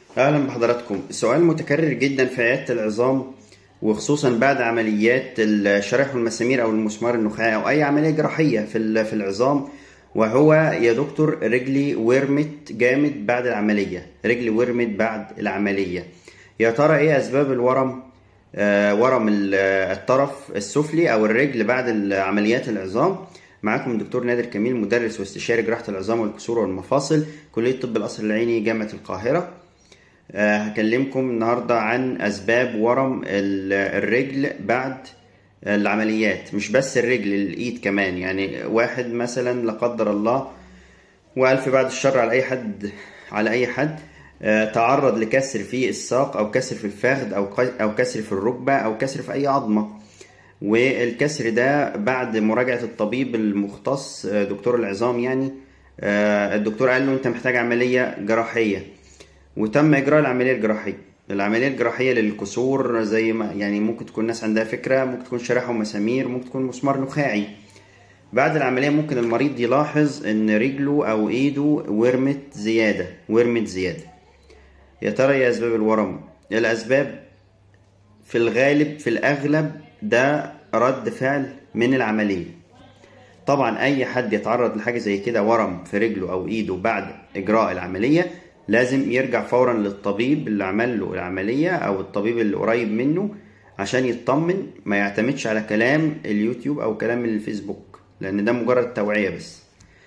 أهلا بحضراتكم سؤال متكرر جدا في عيادة العظام وخصوصا بعد عمليات الشرايح والمسامير أو المسمار النخاعي أو أي عملية جراحية في ال- في العظام وهو يا دكتور رجلي ورمت جامد بعد العملية رجلي ورمت بعد العملية يا ترى إيه أسباب الورم آه، ورم ال- الطرف السفلي أو الرجل بعد عمليات العظام معاكم الدكتور نادر كميل مدرس واستشاري جراحة العظام والكسور والمفاصل كلية طب القصر العيني جامعة القاهرة آه، هكلمكم النهاردة عن أسباب ورم ال- الرجل بعد العمليات مش بس الرجل الإيد كمان يعني واحد مثلا لا قدر الله وألف بعد الشر على أي حد على أي حد آه، تعرض لكسر في الساق أو كسر في الفخذ أو ق- أو كسر في الركبة أو كسر في أي عظمة والكسر ده بعد مراجعة الطبيب المختص آه، دكتور العظام يعني آه، الدكتور قال له أنت محتاج عملية جراحية وتم إجراء العملية الجراحية العملية الجراحية للكسور زي ما يعني ممكن تكون الناس عندها فكرة ممكن تكون شرايح ومسامير ممكن تكون مسمار نخاعي بعد العملية ممكن المريض يلاحظ إن رجله أو إيده ورمت زيادة ورمت زيادة يا ترى إيه أسباب الورم؟ الأسباب في الغالب في الأغلب ده رد فعل من العملية طبعا أي حد يتعرض لحاجة زي كده ورم في رجله أو إيده بعد إجراء العملية لازم يرجع فورا للطبيب اللي عمل له العملية أو الطبيب اللي قريب منه عشان يطمن ما يعتمدش على كلام اليوتيوب أو كلام الفيسبوك لأن ده مجرد توعية بس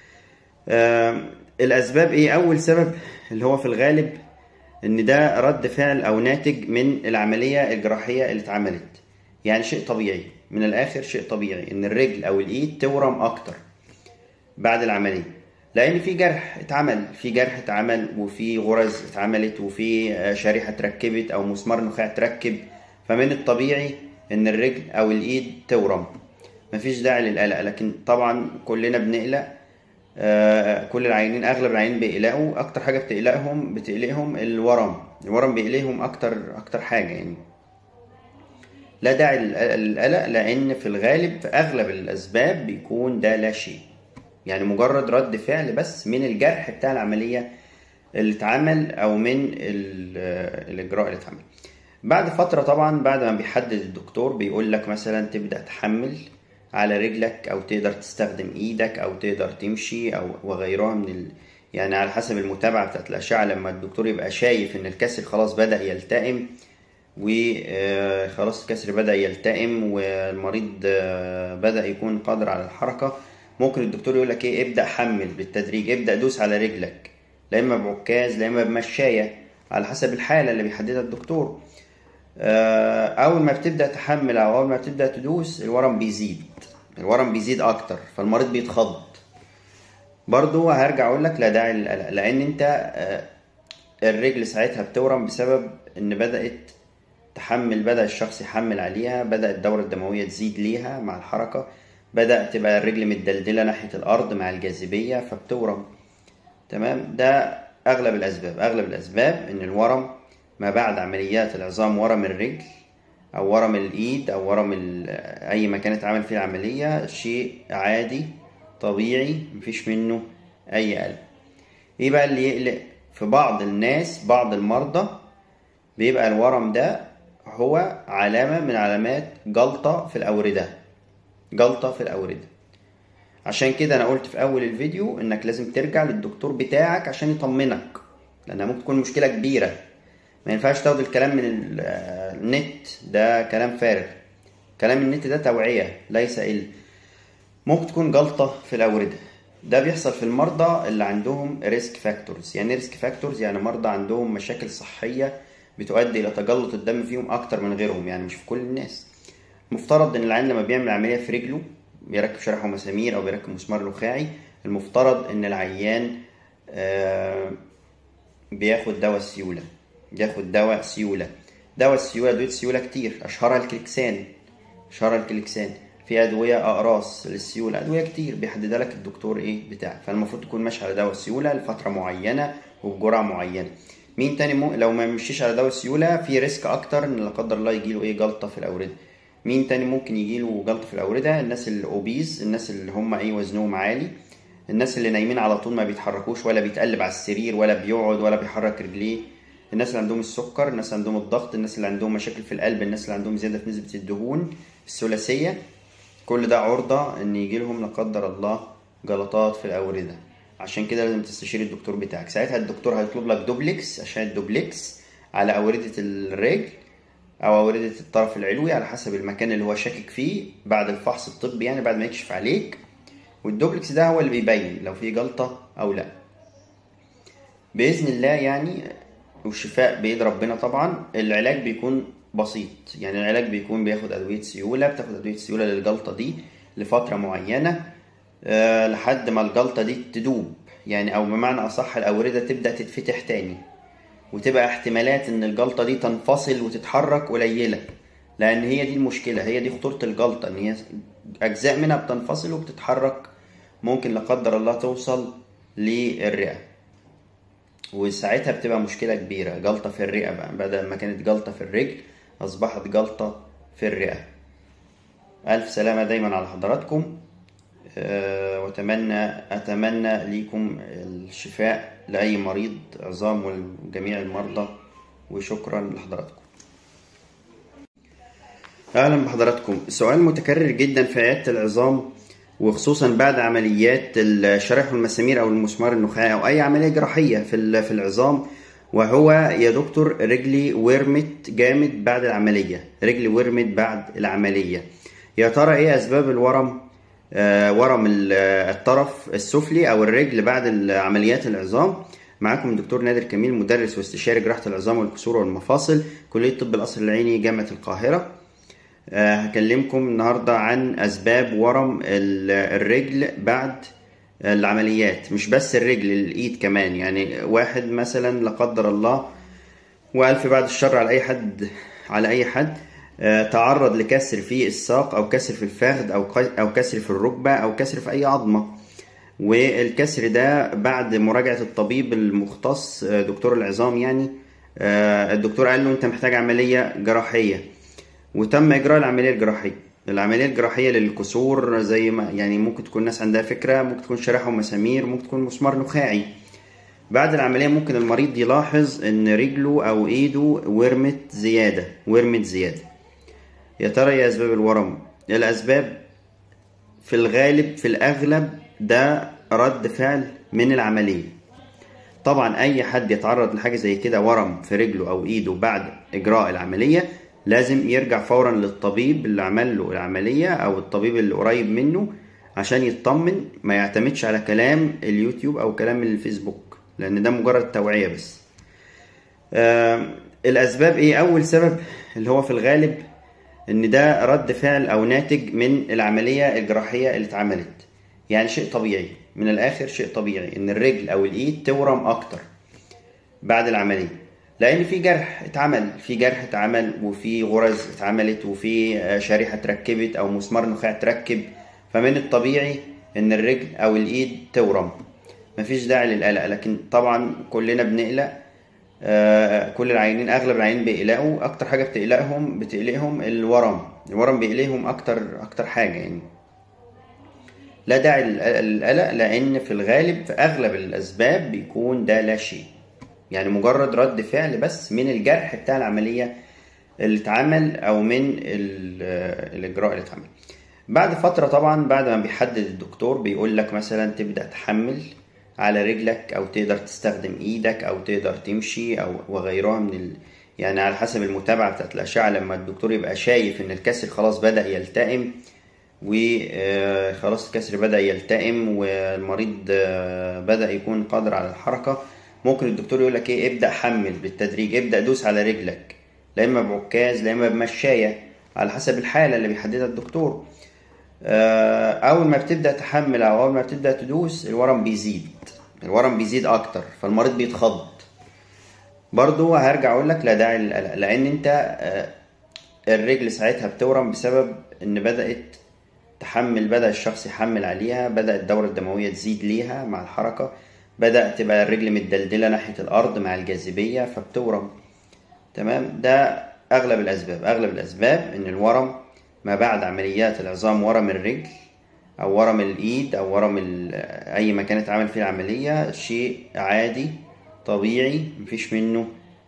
آم، الأسباب إيه؟ أول سبب اللي هو في الغالب إن ده رد فعل أو ناتج من العملية الجراحية اللي اتعملت يعني شيء طبيعي من الآخر شيء طبيعي إن الرجل أو الإيد تورم أكتر بعد العملية لأن في جرح اتعمل في جرح اتعمل وفي غرز اتعملت وفي آه، شريحة اتركبت أو مسمار نخاع اتركب فمن الطبيعي إن الرجل أو الإيد تورم مفيش داعي للقلق لكن طبعا كلنا بنقلق آه، كل العيانين اغلب العيانين بيقلقوا اكتر حاجه بتقلقهم بتقلقهم الورم الورم بيقلقهم اكتر اكتر حاجه يعني لا داعي للق- للقلق لان في الغالب في اغلب الاسباب بيكون ده لا شيء يعني مجرد رد فعل بس من الجرح بتاع العمليه اللي اتعمل او من ال- الاجراء اللي اتعمل بعد فتره طبعا بعد ما بيحدد الدكتور بيقول لك مثلا تبدا تحمل على رجلك او تقدر تستخدم ايدك او تقدر تمشي او وغيرها من ال... يعني على حسب المتابعه بتاعت الاشعه لما الدكتور يبقى شايف ان الكسر خلاص بدا يلتئم وخلاص الكسر بدأ يلتئم والمريض آه، بدأ يكون قادر على الحركة ممكن الدكتور يقول لك ايه ابدأ حمل بالتدريج ابدأ دوس على رجلك لا اما بعكاز لا اما بمشاية على حسب الحالة اللي بيحددها الدكتور آه، اول ما بتبدأ تحمل او اول ما بتبدأ تدوس الورم بيزيد الورم بيزيد اكتر فالمريض بيتخض برضو هرجع اقول لك لا داعي للقلق لان انت آه، الرجل ساعتها بتورم بسبب ان بدأت تحمل بدأ الشخص يحمل عليها بدأ الدورة الدموية تزيد ليها مع الحركة بدأ تبقى الرجل متدلدلة ناحية الأرض مع الجاذبية فبتورم تمام ده أغلب الأسباب أغلب الأسباب إن الورم ما بعد عمليات العظام ورم الرجل أو ورم الإيد أو ورم ال- أي مكان اتعمل فيه العملية شيء عادي طبيعي مفيش منه أي قلق إيه بقى اللي يقلق في بعض الناس بعض المرضى بيبقى الورم ده هو علامة من علامات جلطة في الأوردة جلطة في الأوردة عشان كده أنا قلت في أول الفيديو إنك لازم ترجع للدكتور بتاعك عشان يطمنك لأنها ممكن تكون مشكلة كبيرة ما ينفعش تاخد الكلام من ال- آه، النت ده كلام فارغ كلام النت ده توعية ليس إلا ممكن تكون جلطة في الأوردة ده بيحصل في المرضى اللي عندهم ريسك فاكتورز يعني ريسك فاكتورز يعني مرضى عندهم مشاكل صحية بتؤدي إلى تجلط الدم فيهم أكتر من غيرهم يعني مش في كل الناس المفترض إن العيان لما بيعمل عملية في رجله بيركب شريحة ومسامير أو بيركب مسمار نخاعي المفترض إن العيان آه بياخد دواء السيولة بياخد دواء سيولة دواء السيولة أدوية السيولة كتير أشهرها الكليكسان أشهرها الكليكسان في أدوية أقراص للسيولة أدوية كتير بيحددها لك الدكتور إيه بتاعك فالمفروض تكون ماشي على دواء السيولة لفترة معينة وبجرعة معينة مين تاني مو... لو ما مشيش على دواء السيولة في ريسك أكتر إن لا قدر الله يجيله إيه جلطة في الأوردة مين تاني ممكن يجيله جلطة في الأوردة الناس الأوبيز الناس اللي هم إيه وزنهم عالي الناس اللي نايمين على طول ما بيتحركوش ولا بيتقلب على السرير ولا بيقعد ولا بيحرك رجليه الناس اللي عندهم السكر الناس اللي عندهم الضغط الناس اللي عندهم مشاكل في القلب الناس اللي عندهم زياده في نسبه الدهون الثلاثيه كل ده عرضه ان يجي لهم لا قدر الله جلطات في الاورده عشان كده لازم تستشير الدكتور بتاعك ساعتها الدكتور هيطلب لك دوبلكس عشان الدوبلكس على أوردة الرجل أو أوردة الطرف العلوي على حسب المكان اللي هو شاكك فيه بعد الفحص الطبي يعني بعد ما يكشف عليك والدوبلكس ده هو اللي بيبين لو في جلطة أو لأ بإذن الله يعني والشفاء بإيد ربنا طبعا العلاج بيكون بسيط يعني العلاج بيكون بياخد أدوية سيولة بتاخد أدوية سيولة للجلطة دي لفترة معينة أه لحد ما الجلطة دي تدوب يعني أو بمعنى أصح الأوردة تبدأ تتفتح تاني وتبقى احتمالات ان الجلطة دي تنفصل وتتحرك قليلة لان هي دي المشكلة هي دي خطورة الجلطة ان هي اجزاء منها بتنفصل وبتتحرك ممكن لا قدر الله توصل للرئة وساعتها بتبقى مشكلة كبيرة جلطة في الرئة بقى بدل ما كانت جلطة في الرجل أصبحت جلطة في الرئة ألف سلامة دايما على حضراتكم أه وأتمنى أتمنى ليكم الشفاء لأي مريض عظام ولجميع المرضى وشكرا لحضراتكم أهلا بحضراتكم سؤال متكرر جدا في عيادة العظام وخصوصا بعد عمليات الشرايح والمسامير أو المسمار النخاعي أو أي عملية جراحية في في العظام وهو يا دكتور رجلي ورمت جامد بعد العملية رجلي ورمت بعد العملية يا ترى ايه اسباب الورم آه ورم الطرف السفلي او الرجل بعد عمليات العظام معاكم الدكتور نادر كميل مدرس واستشاري جراحة العظام والكسور والمفاصل كلية طب القصر العيني جامعة القاهرة أه هكلمكم النهاردة عن أسباب ورم الرجل بعد العمليات مش بس الرجل الإيد كمان يعني واحد مثلا لا قدر الله وألف بعد الشر على أي حد على أي حد أه تعرض لكسر في الساق أو كسر في الفخذ أو أو كسر في الركبة أو كسر في أي عظمة والكسر ده بعد مراجعة الطبيب المختص دكتور العظام يعني الدكتور قال له انت محتاج عملية جراحية وتم اجراء العملية الجراحية العملية الجراحية للكسور زي ما يعني ممكن تكون ناس عندها فكرة ممكن تكون شرايح ومسامير ممكن تكون مسمار نخاعي بعد العملية ممكن المريض يلاحظ ان رجله او ايده ورمت زيادة ورمت زيادة يا ترى ايه اسباب الورم الاسباب في الغالب في الاغلب ده رد فعل من العملية طبعا اي حد يتعرض لحاجة زي كده ورم في رجله او ايده بعد اجراء العملية لازم يرجع فورا للطبيب اللي عمل له العملية او الطبيب اللي قريب منه عشان يطمن ما يعتمدش على كلام اليوتيوب او كلام الفيسبوك لان ده مجرد توعية بس آه الاسباب ايه اول سبب اللي هو في الغالب ان ده رد فعل او ناتج من العملية الجراحية اللي اتعملت يعني شيء طبيعي من الاخر شيء طبيعي ان الرجل او الايد تورم اكتر بعد العمليه لان في جرح اتعمل في جرح اتعمل وفي غرز اتعملت وفي شريحه اتركبت او مسمار نخاع اتركب فمن الطبيعي ان الرجل او الايد تورم مفيش داعي للقلق لكن طبعا كلنا بنقلق آه كل العيانين اغلب العيانين بيقلقوا اكتر حاجه بتقلقهم بتقلقهم الورم الورم بيقلقهم اكتر اكتر حاجه يعني لا داعي للقلق لان في الغالب في اغلب الاسباب بيكون ده لا شيء يعني مجرد رد فعل بس من الجرح بتاع العمليه اللي اتعمل او من الاجراء اللي اتعمل بعد فتره طبعا بعد ما بيحدد الدكتور بيقول لك مثلا تبدا تحمل على رجلك او تقدر تستخدم ايدك او تقدر تمشي او وغيرها من ال... يعني على حسب المتابعه بتاعت الاشعه لما الدكتور يبقى شايف ان الكسر خلاص بدا يلتئم وخلاص الكسر بدأ يلتئم والمريض بدأ يكون قادر على الحركة ممكن الدكتور يقول لك ايه ابدأ حمل بالتدريج ابدأ دوس على رجلك لا اما بعكاز لا اما بمشاية على حسب الحالة اللي بيحددها الدكتور اول ما بتبدأ تحمل او اول ما بتبدأ تدوس الورم بيزيد الورم بيزيد اكتر فالمريض بيتخض برضو هرجع اقول لك لا داعي للقلق لان انت الرجل ساعتها بتورم بسبب ان بدأت تحمل بدأ الشخص يحمل عليها بدأ الدورة الدموية تزيد ليها مع الحركة بدأ تبقى الرجل متدلدلة ناحية الأرض مع الجاذبية فبتورم تمام ده أغلب الأسباب أغلب الأسباب إن الورم ما بعد عمليات العظام ورم الرجل أو ورم الإيد أو ورم أي مكان اتعمل فيه العملية شيء عادي طبيعي مفيش منه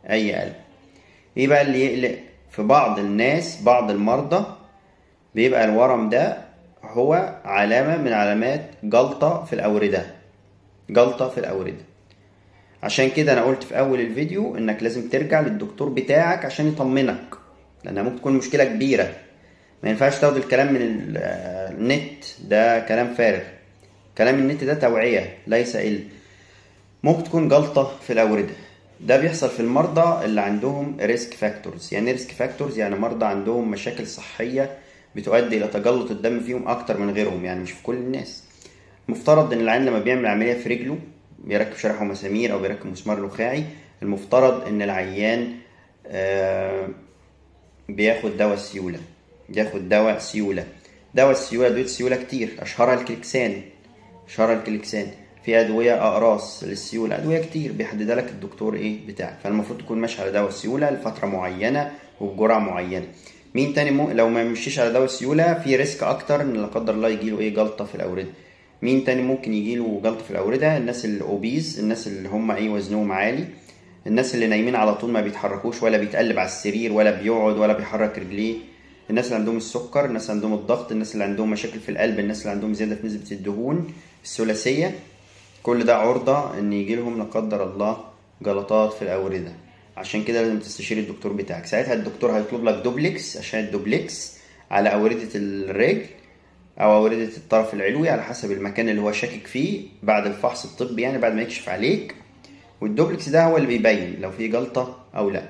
اي قلب ايه بقى اللي يقلق في بعض الناس بعض المرضى بيبقى الورم ده هو علامة من علامات جلطة في الأوردة جلطة في الأوردة عشان كده أنا قلت في أول الفيديو إنك لازم ترجع للدكتور بتاعك عشان يطمنك لأنها ممكن تكون مشكلة كبيرة ما ينفعش تاخد الكلام من ال- النت ده كلام فارغ كلام النت ده توعية ليس علم ممكن تكون جلطة في الأوردة ده بيحصل في المرضى اللي عندهم ريسك فاكتورز يعني ريسك فاكتورز يعني مرضى عندهم مشاكل صحية بتؤدي إلى تجلط الدم فيهم أكتر من غيرهم يعني مش في كل الناس مفترض إن العيان لما بيعمل عملية في رجله بيركب شرح ومسامير أو بيركب مسمار نخاعي المفترض إن العيان آه بياخد دواء السيولة بياخد دواء سيولة دواء السيولة أدوية السيولة كتير أشهرها الكليكسان أشهرها الكليكسان في أدوية أقراص للسيولة أدوية كتير بيحددها لك الدكتور إيه بتاعك فالمفروض تكون ماشي على دواء السيولة لفترة معينة وبجرعة معينة مين تاني مو... لو ما مشيش على دواء السيولة في ريسك أكتر إن لا قدر الله يجيله إيه جلطة في الأوردة مين تاني ممكن يجيله جلطة في الأوردة الناس الأوبيز الناس اللي هم إيه وزنهم عالي الناس اللي نايمين على طول ما بيتحركوش ولا بيتقلب على السرير ولا بيقعد ولا بيحرك رجليه الناس اللي عندهم السكر الناس اللي عندهم الضغط الناس اللي عندهم مشاكل في القلب الناس اللي عندهم زيادة في نسبة الدهون الثلاثية كل ده عرضة ان يجي لهم لا قدر الله جلطات في الأوردة عشان كده لازم تستشير الدكتور بتاعك ساعتها الدكتور هيطلب لك دوبلكس عشان الدوبلكس على أوردة الرجل أو أوردة الطرف العلوي على حسب المكان اللي هو شاكك فيه بعد الفحص الطبي يعني بعد ما يكشف عليك والدوبلكس ده هو اللي بيبين لو في جلطة أو لأ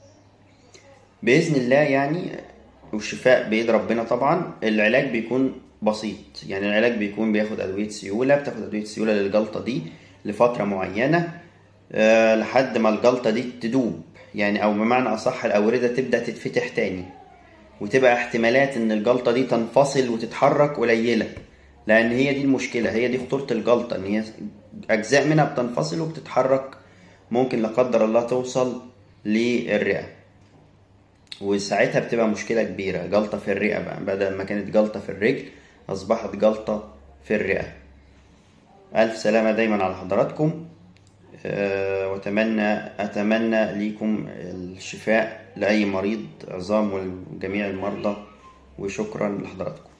بإذن الله يعني والشفاء بيد ربنا طبعا العلاج بيكون بسيط يعني العلاج بيكون بياخد أدوية سيولة بتاخد أدوية سيولة للجلطة دي لفترة معينة أه لحد ما الجلطة دي تدوب يعني أو بمعنى أصح الأوردة تبدأ تتفتح تاني وتبقى احتمالات إن الجلطة دي تنفصل وتتحرك قليلة لأن هي دي المشكلة هي دي خطورة الجلطة إن هي أجزاء منها بتنفصل وبتتحرك ممكن لا قدر الله توصل للرئة وساعتها بتبقى مشكلة كبيرة جلطة في الرئة بقى بدل ما كانت جلطة في الرجل أصبحت جلطة في الرئة ألف سلامة دايما على حضراتكم أه وأتمنى أتمنى ليكم الشفاء لأي مريض عظام وجميع المرضى وشكرا لحضراتكم